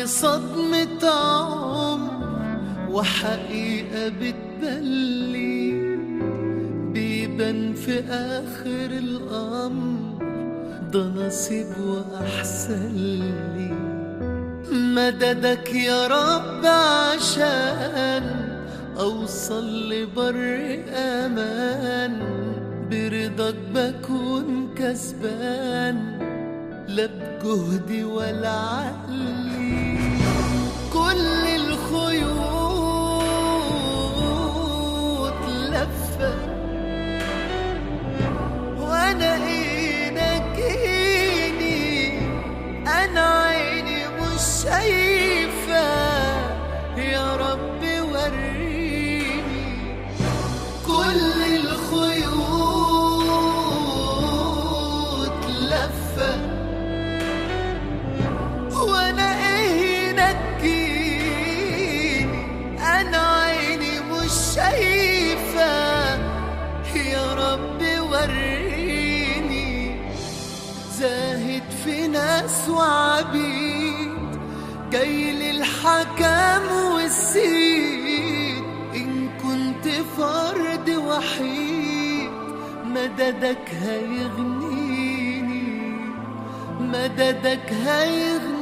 بعد صدمة عمر وحقيقة بتبلي بيبان في آخر الأمر ده نصيب وأحسن لي مددك يا رب عشان أوصل لبر أمان برضاك بكون كسبان لا بجهدي ولا عقلي كل الخيوط لفة وانا ايه نجيني انا عيني مش شايفة يا رب وريني كل الخيوط لفة وانا ايه نجيني انا عيني مش شايفة يا رب وريني زاهد في ناس وعبيد جاي للحكم والسيد إن كنت فرد وحيد مددك هيغنيني مددك هيغنيني